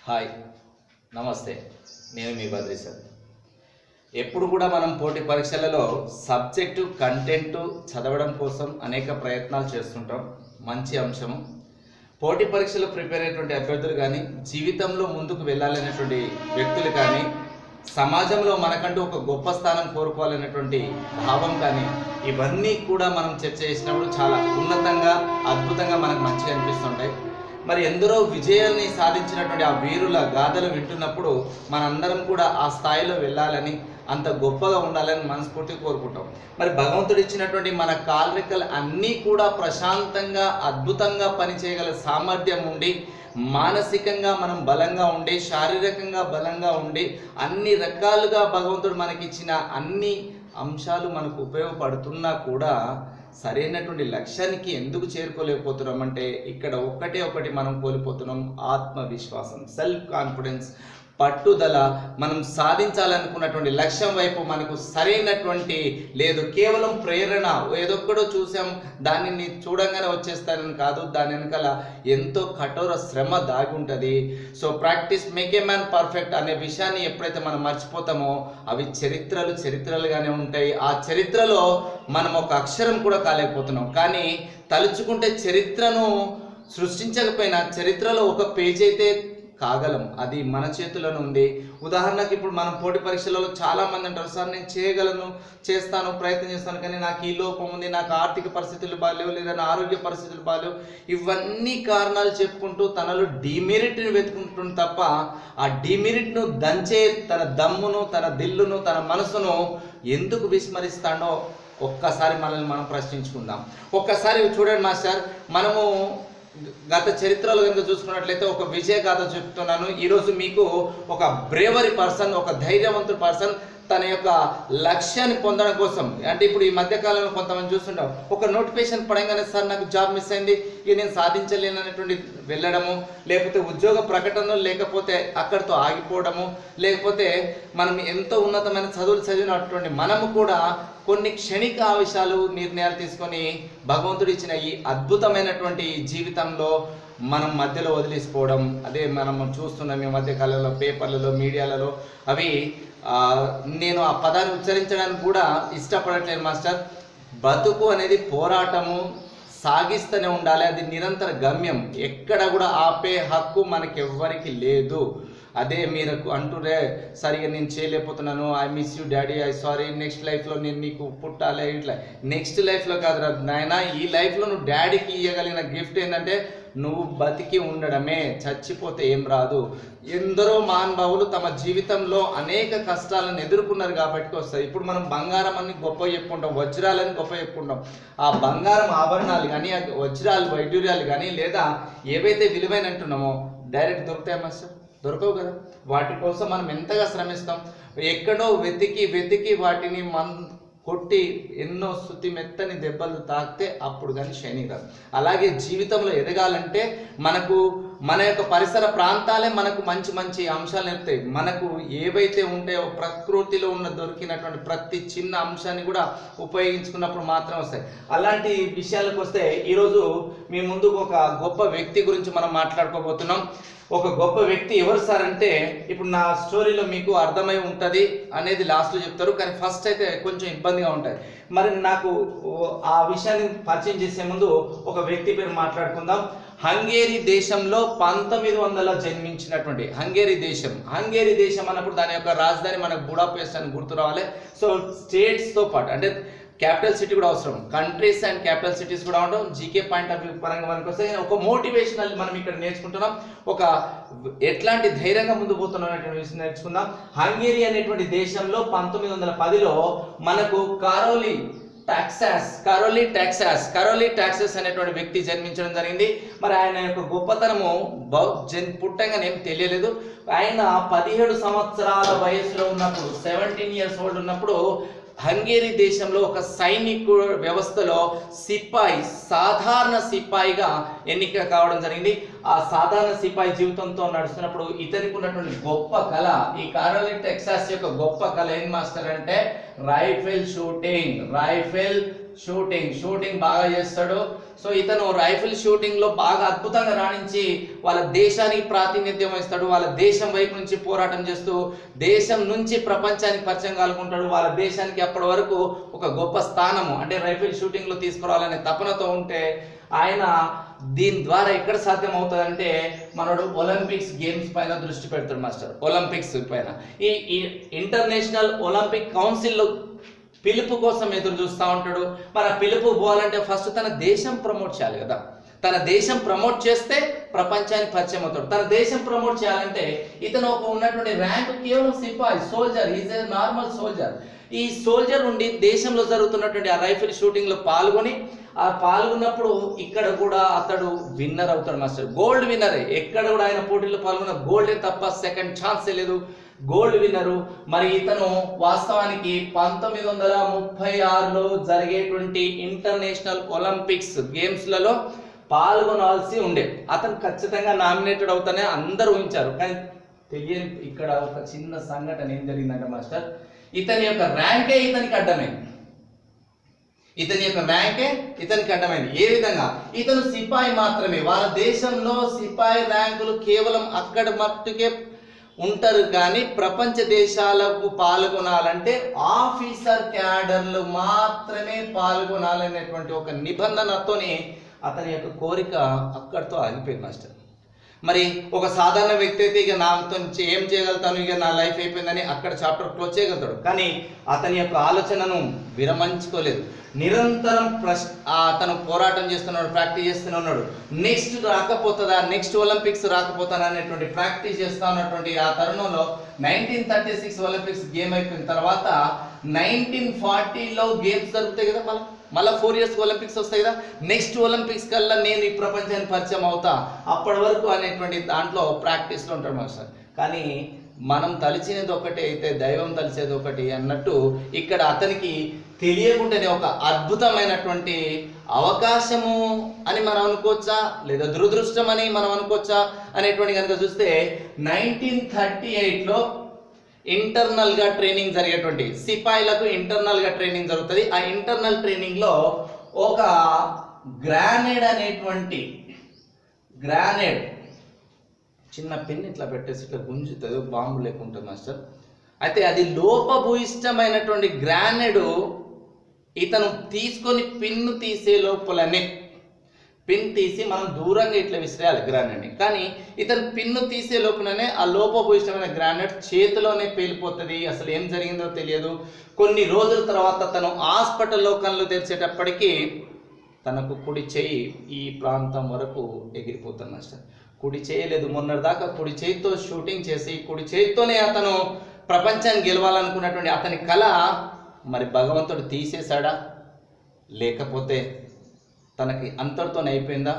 hi నమస్తే నేను మీ Badri sir ఎప్పుడు కూడా మనం పోటీ పరీక్షలలో సబ్జెక్టు కంటెంట్ చదవడం కోసం అనేక ప్రయత్నాలు చేస్తుంటాం మంచి అంశం పోటీ పరీక్షలు ప్రిపేర్ అయ్యేటువంటి అభ్యర్థులు కానీ జీవితంలో ముందుకు వెళ్ళాలనేటువంటి వ్యక్తులు కానీ సమాజంలో మనకంటూ ఒక గొప్ప స్థానం కోరుకోవాలనేటువంటి భావం కానీ ఇవన్నీ కూడా మనం చర్చ చేసినప్పుడు చాలా ఉన్నతంగా అద్భుతంగా మనకు మంచిగా అనిపిస్తుంటాయి మరి ఎందరో విజయాల్ని సాధించినటువంటి ఆ వీరుల గాథలు వింటున్నప్పుడు మనందరం కూడా ఆ స్థాయిలో వెళ్ళాలని అంత గొప్పగా ఉండాలని మనస్ఫూర్తిగా కోరుకుంటాం మరి భగవంతుడు ఇచ్చినటువంటి మన కాలరెక్కలు అన్నీ కూడా ప్రశాంతంగా అద్భుతంగా పనిచేయగల సామర్థ్యం ఉండి మానసికంగా మనం బలంగా ఉండి శారీరకంగా బలంగా ఉండి అన్ని రకాలుగా భగవంతుడు మనకిచ్చిన అన్ని అంశాలు మనకు ఉపయోగపడుతున్నా కూడా సరైనటువంటి లక్ష్యానికి ఎందుకు చేరుకోలేకపోతున్నాం అంటే ఇక్కడ ఒక్కటే ఒకటి మనం కోల్పోతున్నాం ఆత్మవిశ్వాసం సెల్ఫ్ కాన్ఫిడెన్స్ పట్టుదల మనం సాధించాలనుకున్నటువంటి లక్ష్యం వైపు మనకు సరైనటువంటి లేదు కేవలం ప్రేరణ ఏదొక్కడో చూసాం దానిని చూడంగానే వచ్చేస్తారని కాదు దాని వెనకాల ఎంతో కఠోర శ్రమ దాగి ఉంటుంది so practice make a man perfect అనే విషయాన్ని ఎప్పుడైతే మనం మర్చిపోతామో అవి చరిత్రలు చరిత్రలుగానే ఉంటాయి ఆ చరిత్రలో మనం ఒక అక్షరం కూడా కాలేకపోతున్నాం కానీ తలుచుకుంటే చరిత్రను సృష్టించకపోయినా చరిత్రలో ఒక పేజ్ అయితే కాగలం అది మన చేతిలోనే ఉంది ఉదాహరణకి ఇప్పుడు మనం పోటీ పరీక్షలలో చాలా మంది అంటారు సార్ నేను చేయగలను చేస్తాను ప్రయత్నం చేస్తాను కానీ నాకు ఈ లోపం ఉంది నాకు ఆర్థిక పరిస్థితులు బాగాలేవు లేదా నా ఆరోగ్య పరిస్థితులు బాగాలేవు ఇవన్నీ కారణాలు చెప్పుకుంటూ తనలో డిమెరిట్ని వెతుకుంటుంది తప్ప ఆ డిమెరిట్ను దంచే తన దమ్మును తన దిల్లును తన మనసును ఎందుకు విస్మరిస్తాడో ఒక్కసారి మనల్ని మనం ప్రశ్నించుకుందాం ఒక్కసారి చూడండి మాస్టర్ మనము గత చరిత్రలో కనుక చూసుకున్నట్లయితే ఒక విజయ గాథ చెప్తున్నాను ఈరోజు మీకు ఒక బ్రేవరీ పర్సన్ ఒక ధైర్యవంతుడు పర్సన్ తన యొక్క లక్ష్యాన్ని పొందడం కోసం అంటే ఇప్పుడు ఈ మధ్య కాలంలో కొంతమంది చూస్తుంటాం ఒక నోటిఫికేషన్ పడంగానే సార్ నాకు జాబ్ మిస్ అయింది ఇక నేను సాధించలేను అనేటువంటి వెళ్ళడము లేకపోతే ఉద్యోగ ప్రకటనలు లేకపోతే అక్కడితో ఆగిపోవడము లేకపోతే మనం ఎంతో ఉన్నతమైన చదువులు చదివినటువంటి మనము కూడా కొన్ని క్షణిక ఆవేశాలు నిర్ణయాలు తీసుకొని భగవంతుడు ఇచ్చిన ఈ అద్భుతమైనటువంటి జీవితంలో మనం మధ్యలో వదిలేసిపోవడం అదే మనం చూస్తున్నాం ఈ మధ్య కాలంలో పేపర్లలో మీడియాలలో అవి ఆ, నేను ఆ పదాన్ని ఉచ్చరించడానికి కూడా ఇష్టపడట్లేదు మాస్టర్ బతుకు అనేది పోరాటము సాగిస్తూనే ఉండాలి అది నిరంతర గమ్యం ఎక్కడ కూడా ఆపే హక్కు మనకి ఎవ్వరికి లేదు అదే మీరు అంటురే సరిగా నేను చేయలేకపోతున్నాను I miss you daddy I sorry next లైఫ్లో నేను నీకు పుట్టాలి ఇట్లా నెక్స్ట్ లైఫ్లో కాదురా నాయన ఈ లైఫ్లో నువ్వు డాడీకి ఇవ్వగలిగిన గిఫ్ట్ ఏంటంటే నువ్వు బతికి ఉండడమే చచ్చిపోతే ఏం రాదు ఎందరో మహానుభావులు తమ జీవితంలో అనేక కష్టాలను ఎదుర్కొన్నారు కాబట్టి వస్తాయి ఇప్పుడు మనం బంగారం అని గొప్ప చెప్పుకుంటాం వజ్రాలని గొప్ప చెప్పుకుంటాం ఆ బంగారం ఆభరణాలు కానీ ఆ వజ్రాలు వైడ్యూర్యాలు కానీ లేదా ఏవైతే విలువైన అంటున్నామో డైరెక్ట్ దొరుకుతాయి మాస్టర్ దొరకవు కదా వాటి కోసం మనం ఎంతగా శ్రమిస్తాం ఎక్కడో వెతికి వెతికి వాటిని మన్ కొట్టి ఎన్నో శుతి మెత్తని దెబ్బలు తాకితే అప్పుడు కానీ శని రాదు అలాగే జీవితంలో ఎదగాలంటే మనకు మన యొక్క పరిసర ప్రాంతాలే మనకు మంచి మంచి అంశాలు నేర్పుతాయి మనకు ఏవైతే ఉంటాయో ప్రకృతిలో ఉన్న దొరికినటువంటి ప్రతి చిన్న అంశాన్ని కూడా ఉపయోగించుకున్నప్పుడు మాత్రం వస్తాయి అలాంటి విషయాలకు వస్తే ఈరోజు మీ ముందుకు ఒక గొప్ప వ్యక్తి గురించి మనం మాట్లాడుకోబోతున్నాం ఒక గొప్ప వ్యక్తి ఎవరు సార్ అంటే ఇప్పుడు నా స్టోరీలో మీకు అర్థమై ఉంటుంది అనేది లాస్ట్లో చెప్తారు కానీ ఫస్ట్ అయితే కొంచెం ఇబ్బందిగా ఉంటుంది మరి నాకు ఓ- ఆ విషయాన్ని పరిచయం చేసే ముందు ఒక వ్యక్తి పేరు మాట్లాడుకుందాం హంగేరీ దేశంలో పంతొమ్మిది వందల జన్మించినటువంటి హంగేరీ దేశం హంగేరీ దేశం అన్నప్పుడు దాని యొక్క రాజధాని మనకు బుడాపేస్ట్ అని గుర్తు రావాలి సో స్టేట్స్తో పాటు అంటే క్యాపిటల్ సిటీ కూడా అవసరం కంట్రీస్ అండ్ క్యాపిటల్ సిటీస్ కూడా ఉండడం జీకే పాయింట్ ఆఫ్ వ్యూ పరంగా మనకు వస్తే ఒక మోటివేషనల్ మనం ఇక్కడ నేర్చుకుంటున్నాం ఒక ఎట్లాంటి ధైర్యంగా ముందు పోతున్నాం అనేటువంటి విషయం నేర్చుకుందాం హంగేరీ అనేటువంటి దేశంలో పంతొమ్మిది వందల పదిలో మనకు కారోలి టాక్సాస్ కరోలీ టాక్సాస్ కరోలీ టాక్సాస్ అనేటువంటి వ్యక్తి జన్మించడం జరిగింది మరి ఆయన యొక్క గొప్పతనము బౌ జన్ పుట్టంగానే ఏం తెలియలేదు ఆయన పదిహేడు సంవత్సరాల వయసులో ఉన్నప్పుడు సెవెంటీన్ ఇయర్స్ ఓల్డ్ ఉన్నప్పుడు హంగేరీ దేశంలో ఒక సైనికు వ్యవస్థలో సిపాయి సాధారణ సిపాయిగా ఎన్నిక కావడం జరిగింది ఆ సాధారణ సిపాయి జీవితంతో నడుస్తున్నప్పుడు ఇతనికి ఉన్నటువంటి గొప్ప కళ ఈ కారోలిన్ టెక్సాస్ యొక్క గొప్ప కళ ఏం మాస్టర్ అంటే rifle shooting rifle shooting shooting బాగా చేస్తాడు సో ఇతను రైఫిల్ షూటింగ్ లో బాగా అద్భుతంగా రాణించి వాళ్ళ దేశానికి ప్రాతినిధ్యం వహిస్తాడు వాళ్ళ దేశం వైపు నుంచి పోరాటం చేస్తూ దేశం నుంచి ప్రపంచానికి పరిచయం కలుగుకుంటాడు వాళ్ళ దేశానికి అప్పటి వరకు ఒక గొప్ప స్థానము అంటే రైఫిల్ షూటింగ్ లో తీసుకురావాలనే తపనతో ఉంటే ఆయన దీని ద్వారా ఎక్కడ సాధ్యం అవుతుందంటే మనోడు ఒలింపిక్స్ గేమ్స్ పైన దృష్టి పెడతాడు మాస్టర్ ఒలింపిక్స్ పైన ఈ ఈ ఇంటర్నేషనల్ ఒలింపిక్ కౌన్సిల్ పిలుపు కోసం ఎదురు చూస్తూ ఉంటాడు మరి ఆ పిలుపు పోవాలంటే ఫస్ట్ తన దేశం ప్రమోట్ చేయాలి కదా తన దేశం ప్రమోట్ చేస్తే ప్రపంచానికి పరిచయం అవుతాడు తన దేశం ప్రమోట్ చేయాలంటే ఇతను ఒక ఉన్నటువంటి ర్యాంక్ కేవలం సిపాయి soldier is a normal soldier ఈ సోల్జర్ ఉండి దేశంలో జరుగుతున్నటువంటి ఆ రైఫిల్ షూటింగ్ లో పాల్గొని ఆ పాల్గొన్నప్పుడు ఇక్కడ కూడా అతడు విన్నర్ అవుతాడు మాస్టర్ గోల్డ్ విన్నరే ఎక్కడ కూడా ఆయన పోటీలో పాల్గొన్న గోల్డే తప్ప సెకండ్ ఛాన్స్ లేదు గోల్డ్ విన్నరు మరి ఇతను వాస్తవానికి పంతొమ్మిది వందల ముప్పై ఆరులో జరిగేటువంటి ఇంటర్నేషనల్ ఒలింపిక్స్ గేమ్స్లలో పాల్గొనాల్సి ఉండే అతను ఖచ్చితంగా నామినేటెడ్ అవుతానే అందరూ ఊహించారు కానీ తెలియని ఇక్కడ ఒక చిన్న సంఘటన ఏం జరిగిందంటే మాస్టర్ ఇతని యొక్క ర్యాంకే ఇతనికి అడ్డమైంది ఇతని యొక్క ర్యాంకే ఇతనికి అడ్డమైంది ఏ విధంగా ఇతను సిపాయి మాత్రమే వాళ్ళ దేశంలో సిపాయి ర్యాంకులు కేవలం అక్కడ మట్టుకే ఉంటారు కానీ ప్రపంచ దేశాలకు పాల్గొనాలంటే ఆఫీసర్ క్యాడర్లు మాత్రమే పాల్గొనాలనేటువంటి ఒక నిబంధనతోనే అతని యొక్క కోరిక అక్కడితో ఆగిపోయింది మాస్టర్ మరి ఒక సాధారణ వ్యక్తి అయితే ఇక నాతో చే- ఏం చేయగలుగుతాను ఇక నా లైఫ్ అయిపోయిందని అక్కడ చాప్టర్ క్లోజ్ చేయగలుగుతాడు కానీ అతని యొక్క ఆలోచనను విరమించుకోలేదు నిరంతరం ప్రశ్ ఆ అతను పోరాటం చేస్తున్నాడు ప్రాక్టీస్ చేస్తూనే ఉన్నాడు నెక్స్ట్ రాకపోతుందా నెక్స్ట్ ఒలింపిక్స్ రాకపోతానా అనేటువంటి ప్రాక్టీస్ చేస్తా ఉన్నటువంటి ఆ తరుణంలో nineteen thirty six Olympics game అయిపోయిన తర్వాత నైన్టీన్ ఫార్టీలో గేమ్స్ జరుగుతాయి కదా మళ్ళీ మళ్ళీ ఫోర్ ఇయర్స్ ఒలింపిక్స్ వస్తాయి కదా నెక్స్ట్ ఒలింపిక్స్ కల్లా నేను ఈ ప్రపంచానికి పరిచయం అవుతా అప్పటి వరకు అనేటువంటి దాంట్లో ప్రాక్టీస్లో ఉంటాడు మాస్టర్ కానీ మనం తలిచినది ఒకటి అయితే దైవం తలిచేది ఒకటి అన్నట్టు ఇక్కడ అతనికి తెలియకుండానే ఒక అద్భుతమైనటువంటి అవకాశము అని మనం అనుకోవచ్చా లేదా దురదృష్టం అని మనం అనుకోవచ్చా అనేటువంటి కనుక చూస్తే నైన్టీన్ థర్టీ ఎయిట్లో ఇంటర్నల్ గా ట్రైనింగ్ జరిగేటువంటి సిపాయిలకు ఇంటర్నల్ గా ట్రైనింగ్ జరుగుతుంది ఆ ఇంటర్నల్ ట్రైనింగ్ లో ఒక గ్రానేడ్ అనేటువంటి గ్రానేడ్ చిన్న పెన్ ఇట్లా పెట్టేసి ఇట్లా గుంజుతుంది బాంబు లేకుంటుంది మాస్టర్ అయితే అది లోపభూయిష్టమైనటువంటి గ్రానేడ్ ఇతను తీసుకొని పిన్ను తీసే లోపలనే పిన్ తీసి మనం దూరంగా ఇట్లా విసిరేయాలి గ్రానైట్ని కానీ ఇతను పిన్ను తీసే లోపుననే ఆ లోపభూయిష్టమైన గ్రానైట్ చేతిలోనే పేలిపోతుంది అసలు ఏం జరిగిందో తెలియదు కొన్ని రోజుల తర్వాత తను హాస్పిటల్లో కళ్ళు తెరిచేటప్పటికి తనకు కుడి చేయి ఈ ప్రాంతం వరకు ఎగిరిపోతుంది మాస్టర్ కుడి చేయలేదు మొన్నటిదాకా కుడి చేయితో షూటింగ్ చేసి కుడి చేయితోనే అతను ప్రపంచాన్ని గెలవాలనుకున్నటువంటి అతని కళ మరి భగవంతుడు తీసేశాడా లేకపోతే తనకి అంతటితోనే అయిపోయిందా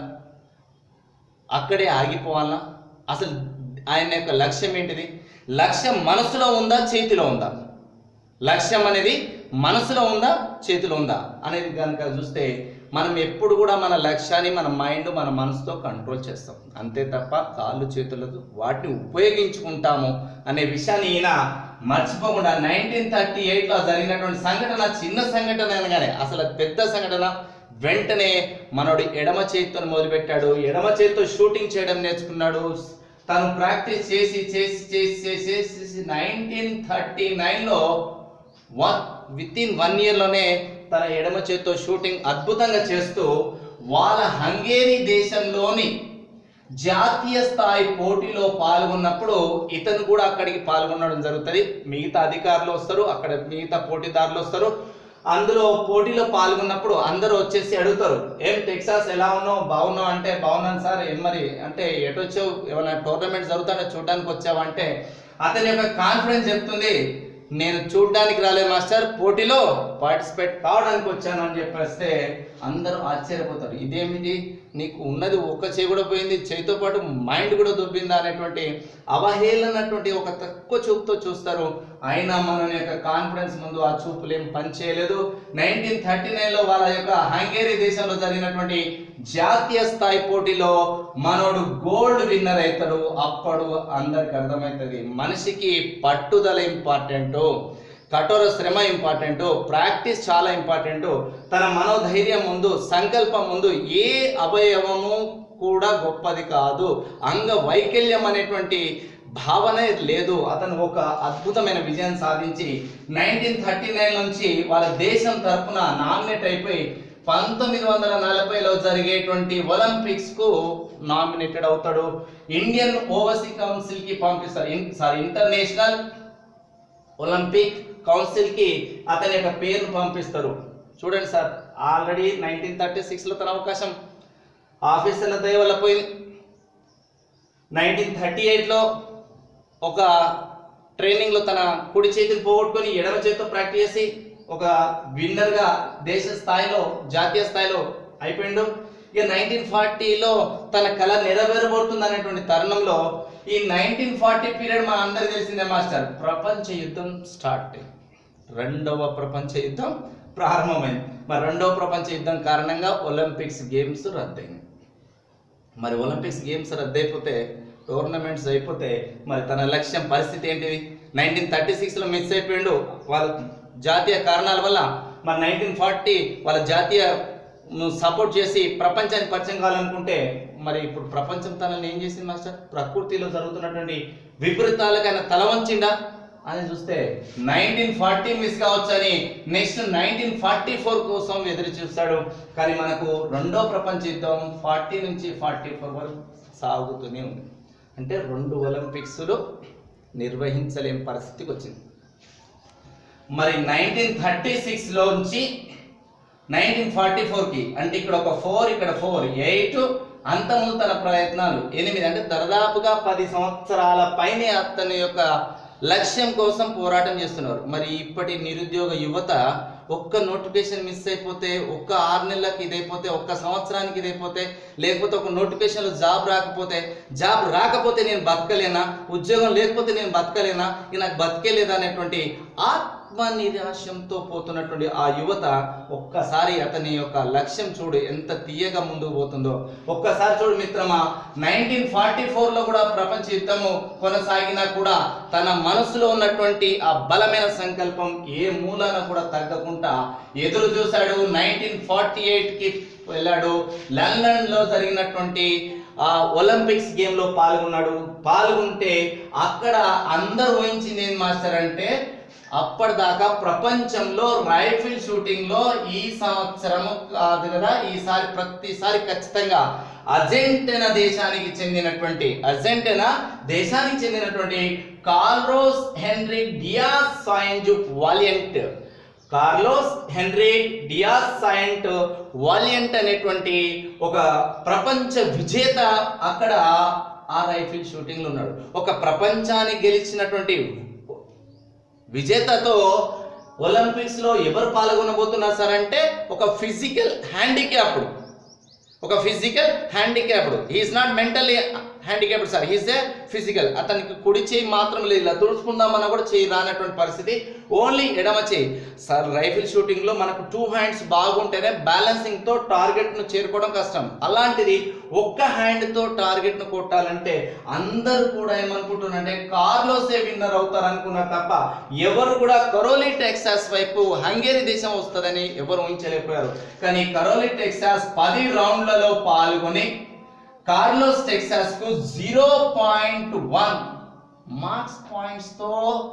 అక్కడే ఆగిపోవాలా అసలు ఆయన యొక్క లక్ష్యం ఏంటిది లక్ష్యం మనసులో ఉందా చేతిలో ఉందా లక్ష్యం అనేది మనసులో ఉందా చేతిలో ఉందా అనేది కనుక చూస్తే మనం ఎప్పుడు కూడా మన లక్ష్యాన్ని మన మైండ్ మన మనసుతో కంట్రోల్ చేస్తాం అంతే తప్ప కాళ్ళు చేతులతో వాటిని ఉపయోగించుకుంటాము అనే విషయాన్ని ఈయన మర్చిపోకుండా నైన్టీన్ థర్టీ ఎయిట్లో జరిగినటువంటి సంఘటన చిన్న సంఘటన అనగానే అసలు అది పెద్ద సంఘటన వెంటనే మనోడు ఎడమ చేతితో మొదలుపెట్టాడు ఎడమ చేతితో షూటింగ్ చేయడం నేర్చుకున్నాడు తను ప్రాక్టీస్ చేసి చేసి చేసి చేసి చేసి నైన్టీన్ థర్టీ నైన్లో వన్ విత్ ఇన్ వన్ ఇయర్లోనే తన ఎడమ చేత్తో షూటింగ్ అద్భుతంగా చేస్తూ వాళ్ళ హంగేరీ దేశంలోని జాతీయ స్థాయి పోటీలో పాల్గొన్నప్పుడు ఇతను కూడా అక్కడికి పాల్గొనడం జరుగుతుంది మిగతా అధికారులు వస్తారు అక్కడ మిగతా పోటీదారులు వస్తారు అందులో పోటీలో పాల్గొన్నప్పుడు అందరూ వచ్చేసి అడుగుతారు ఏం టెక్సాస్ ఎలా ఉన్నావు బాగున్నావు అంటే బాగున్నాను సార్ ఏం మరి అంటే ఎటు వచ్చావు ఏమైనా టోర్నమెంట్ జరుగుతాడో చూడడానికి వచ్చావా అంటే అతని యొక్క కాన్ఫిడెన్స్ చెప్తుంది నేను చూడడానికి రాలే మాస్టర్ పోటీలో పార్టిసిపేట్ కావడానికి వచ్చాను అని చెప్పేస్తే అందరూ ఆశ్చర్యపోతారు ఇదేమిటి నీకు ఉన్నది ఒక్క చేయి కూడా పోయింది చేయితో పాటు మైండ్ కూడా దొబ్బిందా అనేటువంటి అవహేళనటువంటి ఒక తక్కువ చూపుతో చూస్తారు అయినా మన యొక్క కాన్ఫిడెన్స్ ముందు ఆ చూపులు ఏం పనిచేయలేదు నైన్టీన్ థర్టీ నైన్లో వాళ్ళ యొక్క హంగేరీ దేశంలో జరిగినటువంటి జాతీయ స్థాయి పోటీలో మనోడు గోల్డ్ విన్నర్ అవుతాడు అప్పుడు అందరికి అర్థమవుతుంది మనిషికి పట్టుదల ఇంపార్టెంట్ కఠోర శ్రమ ఇంపార్టెంట్ ప్రాక్టీస్ చాలా ఇంపార్టెంట్ తన మనోధైర్యం ముందు సంకల్పం ముందు ఏ అవయవము కూడా గొప్పది కాదు అంగ వైకల్యం అనేటువంటి భావన లేదు అతను ఒక అద్భుతమైన విజయం సాధించి నైన్టీన్ థర్టీ నైన్ నుంచి వాళ్ళ దేశం తరపున నామినేట్ అయిపోయి పంతొమ్మిది వందల నలభైలో జరిగేటువంటి ఒలింపిక్స్ కు నామినేటెడ్ అవుతాడు ఇండియన్ ఓవర్సీ కౌన్సిల్ కి పంపిస్తారు సారీ ఇంటర్నేషనల్ ఒలింపిక్ కౌన్సిల్ కి అతని యొక్క పేరును పంపిస్తారు చూడండి సార్ ఆల్రెడీ నైన్టీన్ థర్టీ సిక్స్లో తన అవకాశం ఆఫీసర్ల దయ వల్ల పోయింది నైన్టీన్ థర్టీ ఎయిట్లో ఒక ట్రైనింగ్లో తన కుడి చేతిని పోగొట్టుకొని ఎడమ చేతితో ప్రాక్టీస్ చేసి ఒక విన్నర్గా దేశ స్థాయిలో జాతీయ స్థాయిలో అయిపోయిండు ఇక నైన్టీన్ ఫార్టీలో తన కళ నెరవేరబోతుంది అనేటువంటి తరుణంలో ఈ నైన్టీన్ ఫార్టీ పీరియడ్ మన అందరికి తెలిసిందే మాస్టర్ ప్రపంచ యుద్ధం స్టార్ట్ అయింది రెండవ ప్రపంచ యుద్ధం ప్రారంభమైంది మరి రెండవ ప్రపంచ యుద్ధం కారణంగా ఒలింపిక్స్ గేమ్స్ రద్దయింది మరి ఒలింపిక్స్ గేమ్స్ రద్దయిపోతే టోర్నమెంట్స్ అయిపోతే మరి తన లక్ష్యం పరిస్థితి ఏంటిది నైన్టీన్ థర్టీ సిక్స్లో మిస్ అయిపోయిండు వాళ్ళ జాతీయ కారణాల వల్ల మరి నైన్టీన్ ఫార్టీ వాళ్ళ జాతీయ సపోర్ట్ చేసి ప్రపంచానికి పరిచయం కావాలనుకుంటే మరి ఇప్పుడు ప్రపంచం తనని ఏం చేసింది మాస్టర్ ప్రకృతిలో జరుగుతున్నటువంటి విపరీతాలకు ఆయన తల వంచిండా అని చూస్తే నైన్టీన్ ఫార్టీ మిస్ కావచ్చని నెక్స్ట్ నైన్టీన్ ఫార్టీ ఫోర్ కోసం ఎదురు చూస్తాడు కానీ మనకు రెండో ప్రపంచ యుద్ధం ఫార్టీ నుంచి ఫార్టీ ఫోర్ వరకు సాగుతూనే ఉంది అంటే రెండు ఒలింపిక్స్లు నిర్వహించలేని పరిస్థితికి వచ్చింది మరి నైన్టీన్ థర్టీ సిక్స్లోంచి నైన్టీన్ ఫార్టీ ఫోర్కి అంటే ఇక్కడ ఒక ఫోర్ ఇక్కడ ఫోర్ ఎయిట్ అంతము తన ప్రయత్నాలు ఎనిమిది అంటే దాదాపుగా పది సంవత్సరాల పైనే అతని యొక్క లక్ష్యం కోసం పోరాటం చేస్తున్నారు మరి ఇప్పటి నిరుద్యోగ యువత ఒక్క నోటిఫికేషన్ మిస్ అయిపోతే ఒక్క ఆరు నెలలకు ఇదైపోతే ఒక్క సంవత్సరానికి ఇదైపోతే లేకపోతే ఒక నోటిఫికేషన్లో జాబ్ రాకపోతే జాబ్ రాకపోతే నేను బతకలేనా ఉద్యోగం లేకపోతే నేను బతకలేనా ఇక నాకు బతకేలేదా అనేటువంటి ఆత్మ నిరాశంతో పోతున్నటువంటి ఆ యువత ఒక్కసారి అతని యొక్క లక్ష్యం చూడు ఎంత తీయగా ముందుకు పోతుందో ఒక్కసారి చూడు మిత్రమా నైన్టీన్ ఫార్టీ ఫోర్లో కూడా ప్రపంచ యుద్ధము కొనసాగినా కూడా తన మనసులో ఉన్నటువంటి ఆ బలమైన సంకల్పం ఏ మూలాన కూడా తగ్గకుండా ఎదురు చూశాడు నైన్టీన్ ఫార్టీ ఎయిట్కి వెళ్ళాడు లండన్లో జరిగినటువంటి ఆ ఒలింపిక్స్ గేమ్ లో పాల్గొన్నాడు పాల్గొంటే అక్కడ అందరూ ఊహించింది ఏం మాస్టర్ అంటే అప్పటిదాకా ప్రపంచంలో రైఫిల్ షూటింగ్ లో ఈ సంవత్సరము కాదు కదా ఈసారి ప్రతిసారి ఖచ్చితంగా అర్జెంటీనా దేశానికి చెందినటువంటి అర్జెంటీనా దేశానికి చెందినటువంటి Carlos Henry Diaz Saenz Valiente Carlos Henry Diaz Saenz Valiente అనేటువంటి ఒక ప్రపంచ విజేత అక్కడ ఆ రైఫిల్ షూటింగ్లో ఉన్నాడు ఒక ప్రపంచాన్ని గెలిచినటువంటి విజేతతో ఒలింపిక్స్ లో ఎవరు పాల్గొనబోతున్నారు సార్ అంటే ఒక ఫిజికల్ హ్యాండిక్యాప్డ్ ఒక physical handicapped he's not mentally handicapped sir he's a physical అతనికి కుడి చేయి మాత్రం లేదు ఇలా తుడుచుకుందామన్నా కూడా చేయి రానటువంటి పరిస్థితి ఓన్లీ ఎడమ చేయి సార్ రైఫిల్ షూటింగ్ లో మనకు టూ హ్యాండ్స్ బాగుంటేనే బ్యాలెన్సింగ్ తో టార్గెట్ ను చేరుకోవడం కష్టం అలాంటిది ఒక్క హ్యాండ్ తో టార్గెట్ ను కొట్టాలంటే అందరూ కూడా ఏమనుకుంటున్నారంటే కార్లోసే విన్నర్ అవుతారు అనుకున్నారు తప్ప ఎవరు కూడా కరోలి టెక్సాస్ వైపు హంగేరీ దేశం వస్తుందని ఎవరు ఊహించలేకపోయారు కానీ కరోలి టెక్సాస్ పది రౌండ్లలో పాల్గొని కార్లోస్ టెక్సాస్ కు zero point one marks points తో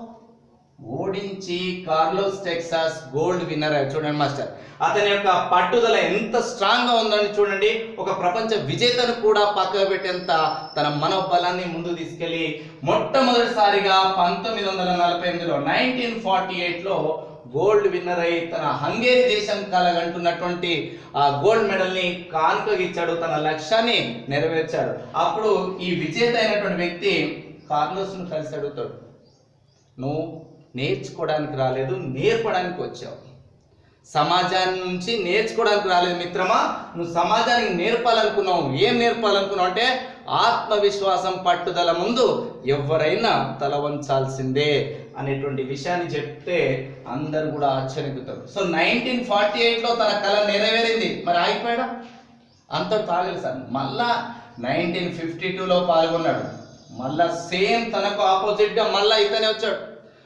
ఓడించి కార్లోస్ టెక్సాస్ గోల్డ్ విన్నర్ అయ్యాడు చూడండి మాస్టర్ అతని యొక్క పట్టుదల ఎంత స్ట్రాంగ్ గా ఉందని చూడండి ఒక ప్రపంచ విజేతను కూడా పక్కకు పెట్టేంత తన మనోబలాన్ని ముందు తీసుకెళ్లి మొట్టమొదటిసారిగా పంతొమ్మిది వందల నలభై ఎనిమిదిలో నైన్టీన్ ఫార్టీ ఎయిట్లో గోల్డ్ విన్నర్ అయి తన హంగేరీ దేశం కలగంటున్నటువంటి ఆ గోల్డ్ మెడల్ ని కానుకగా ఇచ్చాడు తన లక్ష్యాన్ని నెరవేర్చాడు అప్పుడు ఈ విజేత అయినటువంటి వ్యక్తి కార్లోస్ ను కలిసి అడుగుతాడు నువ్వు నేర్చుకోవడానికి రాలేదు నేర్పడానికి వచ్చావు సమాజాన్ని నుంచి నేర్చుకోవడానికి రాలేదు మిత్రమా నువ్వు సమాజానికి నేర్పాలనుకున్నావు ఏం నేర్పాలనుకున్నావు అంటే ఆత్మవిశ్వాసం పట్టుదల ముందు ఎవరైనా తల వంచాల్సిందే అనేటువంటి విషయాన్ని చెప్తే అందరు కూడా ఆశ్చర్యపోతారు సో నైన్టీన్ ఫార్టీ ఎయిట్లో తన కళ నెరవేరింది మరి ఆగిపోయాడా అంతటితో ఆగలేదు సార్ మళ్ళా నైన్టీన్ ఫిఫ్టీ టూలో పాల్గొన్నాడు మళ్ళా సేమ్ తనకు ఆపోజిట్గా మళ్ళా ఇతనే వచ్చాడు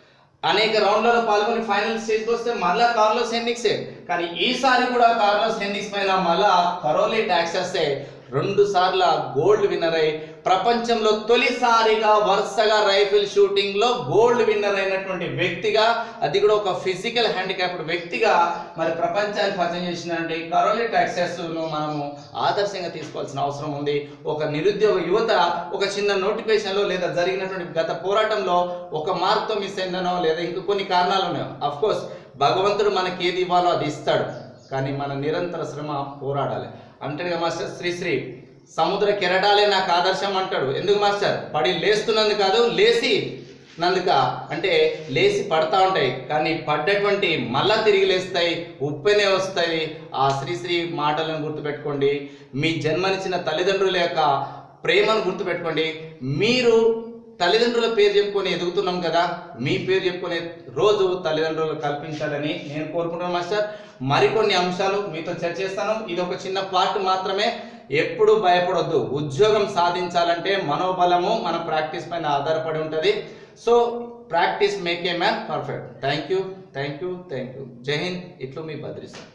అనేక రౌండ్లలో పాల్గొని ఫైనల్ స్టేజ్కి వస్తే మళ్ళా కార్లోస్ హెన్నిక్సే కానీ ఈసారి కూడా కార్లోస్ హెన్నిక్స్ పైన మళ్ళా కరోలీ ట్యాక్స్ వేస్తే రెండు సార్లు గోల్డ్ విన్నర్ అయి ప్రపంచంలో తొలిసారిగా వరుసగా రైఫిల్ షూటింగ్ లో గోల్డ్ విన్నర్ అయినటువంటి వ్యక్తిగా అది కూడా ఒక ఫిజికల్ హ్యాండిక్యాప్డ్ వ్యక్తిగా మరి ప్రపంచాన్ని పరిచయం చేసినటువంటి కరోలీ టాక్సెస్ ను మనము ఆదర్శంగా తీసుకోవాల్సిన అవసరం ఉంది ఒక నిరుద్యోగ యువత ఒక చిన్న నోటిఫికేషన్ లో లేదా జరిగినటువంటి గత పోరాటంలో ఒక మార్క్ తో మిస్ అయిందనో లేదా ఇంకా కొన్ని కారణాలు ఉన్నాయో అఫ్ కోర్స్ భగవంతుడు మనకి ఏది ఇవ్వాలో అది ఇస్తాడు కానీ మన నిరంతర శ్రమ పోరాడాలి అంటాడుగా మాస్టర్ శ్రీశ్రీ సముద్ర కెరటాలే నాకు ఆదర్శం అంటాడు ఎందుకు మాస్టర్ పడి లేస్తున్నందుకు కాదు లేచి నందుక అంటే లేచి పడతా ఉంటాయి కానీ పడ్డటువంటి మళ్ళా తిరిగి లేస్తాయి ఉప్పెనే వస్తాయి ఆ శ్రీశ్రీ మాటలను గుర్తుపెట్టుకోండి మీ జన్మనిచ్చిన తల్లిదండ్రుల యొక్క ప్రేమను గుర్తుపెట్టుకోండి మీరు తల్లిదండ్రుల పేరు చెప్పుకొని ఎదుగుతున్నాం కదా మీ పేరు చెప్పుకునే రోజు తల్లిదండ్రులు కల్పించాలని నేను కోరుకుంటున్నాను మాస్టర్ మరికొన్ని అంశాలు మీతో చర్చిస్తాను ఇది ఒక చిన్న పార్ట్ మాత్రమే ఎప్పుడు భయపడొద్దు ఉద్యోగం సాధించాలంటే మనోబలము మన ప్రాక్టీస్ పైన ఆధారపడి ఉంటుంది so practice make a man perfect thank you thank you thank you Jai Hind ఇట్లు మీ బద్రిస్తాను